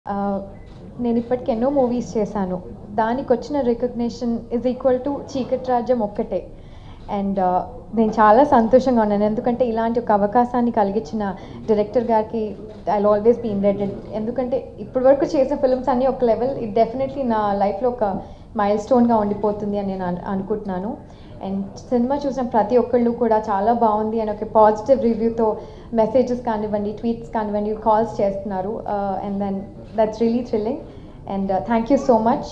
ఆ, నేను ఇప్పటికి ఎన్నో మూవీస్ చేశాను దానికి వచ్చిన రికగ్నిషన్ ఇస్ ఈక్వల్ టు చీకటి రాజ్యం ఒక్కటే అండ్ నేను చాలా సంతోషంగా ఉన్నాను ఎందుకంటే ఇలాంటి ఒక అవకాశాన్ని కలిగించిన డైరెక్టర్ గారికి ఐ ఆల్వేస్ బీ ఇండెటెడ్ ఎందుకంటే ఇప్పటి వరకు చేసిన ఫిల్మ్స్ అన్నీ ఒక లెవెల్ ఇది డెఫినెట్లీ నా లైఫ్లో ఒక మైల్ స్టోన్గా ఉండిపోతుంది అని నేను అను- అనుకుంటున్నాను అండ్ సినిమా చూసిన ప్రతి ఒక్కళ్ళు కూడా చాలా బాగుంది అని ఒక పాజిటివ్ రివ్యూతో మెసేజెస్ కానివ్వండి ట్వీట్స్ కానివ్వండి కాల్స్ చేస్తున్నారు and then that's really thrilling and thank you so much